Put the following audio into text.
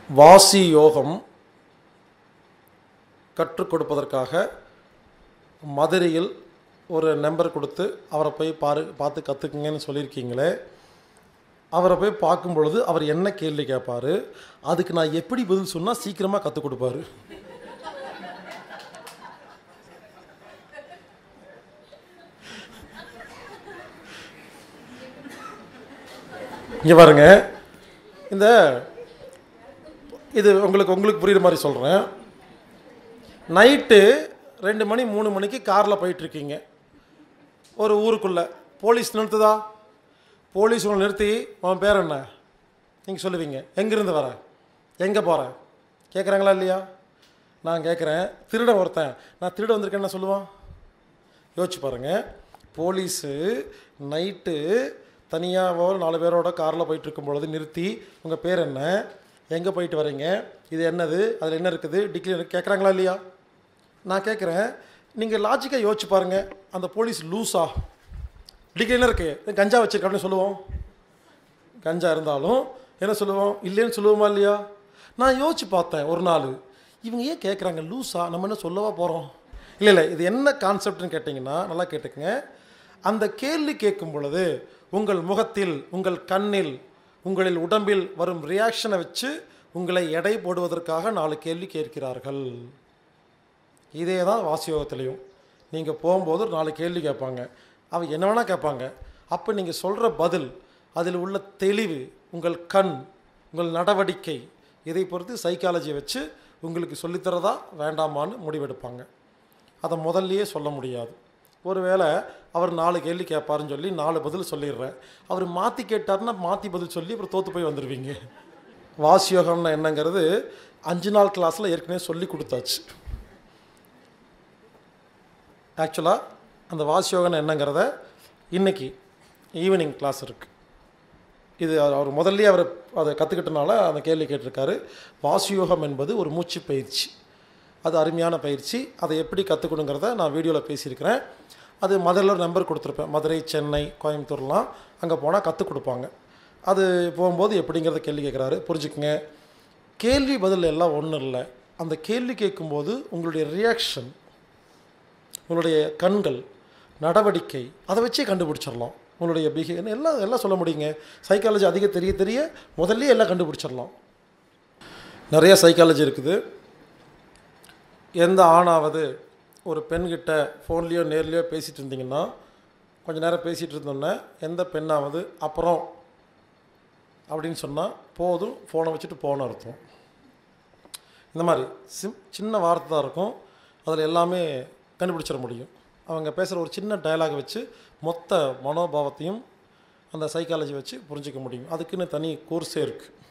வாசி யோகம் கற்றுக் கொடுப்பதற்காக மதுரையில் ஒரு நம்பர் கொடுத்து அவரை போய் பாரு பார்த்து கற்றுக்குங்கன்னு சொல்லியிருக்கீங்களே அவரை போய் பார்க்கும் பொழுது அவர் என்ன கேள்வி கேட்பார் அதுக்கு நான் எப்படி பதில் சொன்னால் சீக்கிரமாக கற்றுக் கொடுப்பாரு இங்கே பாருங்க இந்த இது உங்களுக்கு உங்களுக்கு புரியுற மாதிரி சொல்கிறேன் நைட்டு ரெண்டு மணி மூணு மணிக்கு காரில் போயிட்டுருக்கீங்க ஒரு ஊருக்குள்ளே போலீஸ் நிறுத்துதா போலீஸ் உங்களை நிறுத்தி உன் பேர் என்ன நீங்கள் சொல்லுவீங்க எங்கேருந்து வர எங்கே போகிற கேட்குறாங்களா இல்லையா நான் கேட்குறேன் திருடன் ஒருத்தன் நான் திருட வந்திருக்கேன்னு நான் சொல்லுவான் யோசிச்சு பாருங்கள் போலீஸு நைட்டு தனியாக நாலு பேரோட காரில் போயிட்டு இருக்கும் பொழுது நிறுத்தி உங்கள் பேர் என்ன எங்கே போயிட்டு வரீங்க இது என்னது அதில் என்ன இருக்குது டிக்ளேர் கேட்குறாங்களா இல்லையா நான் கேட்குறேன் நீங்கள் லாஜிக்காக யோசிச்சு பாருங்கள் அந்த போலீஸ் லூஸா டிக்ளேர் என்ன இருக்குது கஞ்சா வச்சிருக்கான்னு சொல்லுவோம் கஞ்சா இருந்தாலும் என்ன சொல்லுவோம் இல்லைன்னு சொல்லுவோமா இல்லையா நான் யோசிச்சு பார்த்தேன் ஒரு நாள் இவங்க ஏன் கேட்குறாங்க லூஸா நம்ம என்ன சொல்லவா போகிறோம் இல்லை இல்லை இது என்ன கான்செப்ட்னு கேட்டிங்கன்னா நல்லா கேட்டுக்கங்க அந்த கேள்வி கேட்கும் பொழுது உங்கள் முகத்தில் உங்கள் கண்ணில் உங்களில் உடம்பில் வரும் ரியாக்ஷனை வச்சு உங்களை எடை போடுவதற்காக நாலு கேள்வி கேட்கிறார்கள் இதே தான் வாசியோகத்துலேயும் நீங்கள் போகும்போது ஒரு நாலு கேள்வி கேட்பாங்க அவங்க என்ன வேணால் கேட்பாங்க அப்போ நீங்கள் சொல்கிற பதில் அதில் உள்ள தெளிவு உங்கள் கண் உங்கள் நடவடிக்கை இதை பொறுத்து சைக்காலஜியை வச்சு உங்களுக்கு சொல்லித்தரதா வேண்டாமான்னு முடிவெடுப்பாங்க அதை முதல்லயே சொல்ல முடியாது ஒருவேளை அவர் நாலு கேள்வி கேட்பாருன்னு சொல்லி நாலு பதில் சொல்லிடுறேன் அவர் மாற்றி கேட்டார்னா மாற்றி பதில் சொல்லி அப்புறம் தோற்று போய் வந்துடுவீங்க வாசியோகம்னா என்னங்கிறது அஞ்சு நாள் கிளாஸில் ஏற்கனவே சொல்லி கொடுத்தாச்சு ஆக்சுவலாக அந்த வாசியோகம்னா என்னங்கிறத இன்னைக்கு ஈவினிங் கிளாஸ் இருக்குது இது அவர் அவர் முதல்லயே அவர் அதை கற்றுக்கிட்டனால அந்த கேள்வி கேட்டிருக்காரு வாசியோகம் என்பது ஒரு மூச்சு பயிற்சி அது அருமையான பயிற்சி அதை எப்படி கற்றுக்கணுங்கிறத நான் வீடியோவில் பேசியிருக்கிறேன் அது மதுரையில் ஒரு நம்பர் கொடுத்துருப்பேன் மதுரை சென்னை கோயம்புத்தூர்லாம் அங்கே போனால் கற்றுக் கொடுப்பாங்க அது போகும்போது எப்படிங்கிறத கேள்வி கேட்குறாரு புரிஞ்சுக்குங்க கேள்வி பதில் எல்லாம் ஒன்றும் இல்லை அந்த கேள்வி கேட்கும்போது உங்களுடைய ரியாக்ஷன் உங்களுடைய கண்கள் நடவடிக்கை அதை வச்சே கண்டுபிடிச்சிடலாம் உங்களுடைய பிஹேவியர் எல்லாம் எல்லாம் சொல்ல முடியுங்க சைக்காலஜி அதிக தெரிய தெரிய முதல்லயே எல்லாம் கண்டுபிடிச்சிடலாம் நிறைய சைக்காலஜி இருக்குது எந்த ஆணாவது ஒரு பெண்கிட்ட ஃபோன்லேயோ நேர்லேயோ பேசிகிட்டு இருந்தீங்கன்னா கொஞ்ச நேரம் பேசிகிட்டு இருந்தோன்னே எந்த பெண்ணாவது அப்புறம் அப்படின்னு சொன்னால் போதும் ஃபோனை வச்சுட்டு போன அர்த்தம் இந்த மாதிரி சிம் சின்ன வார்த்தை தான் இருக்கும் அதில் எல்லாமே கண்டுபிடிச்சிட முடியும் அவங்க பேசுகிற ஒரு சின்ன டயலாக் வச்சு மொத்த மனோபாவத்தையும் அந்த சைக்காலஜி வச்சு புரிஞ்சிக்க முடியும் அதுக்குன்னு தனி கோர்ஸே இருக்குது